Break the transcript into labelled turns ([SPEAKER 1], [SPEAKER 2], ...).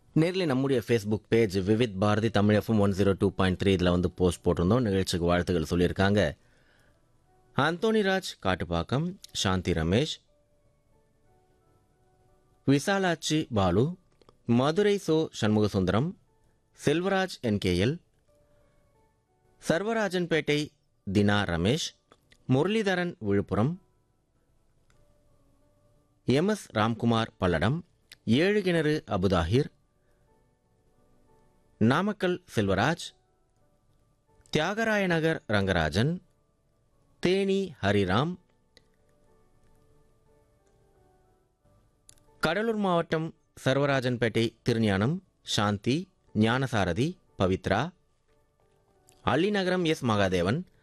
[SPEAKER 1] நேரில் நம்முடைய Facebook page Vividh Bharati Tamil FM one zero two point three இதில் வந்து போஸ்ட் போட்டிருந்தோம் நிகழ்ச்சிக்கு வாழ்த்துக்கள் சொல்லியிருக்காங்க அந்தோணிராஜ் காட்டுப்பாக்கம் சாந்தி ரமேஷ் விசாலாட்சி பாலு மதுரை சோ Shanmugasundaram Selvaraj NKL Sarvarajanpettai Dhina Ramesh Muralidharan Villupuram M S Ramkumar Palladam ஏழு கிணறு அபுதாஹிர் நாமக்கல் செல்வராஜ் தியாகராய நகர் ரங்கராஜன் தேனி ஹரிராம் கடலூர் மாவட்டம் சர்வராஜன்பேட்டை திருஞானம் சாந்தி ஞானசாரதி பவித்ரா அள்ளிநகரம் எஸ் மகாதேவன்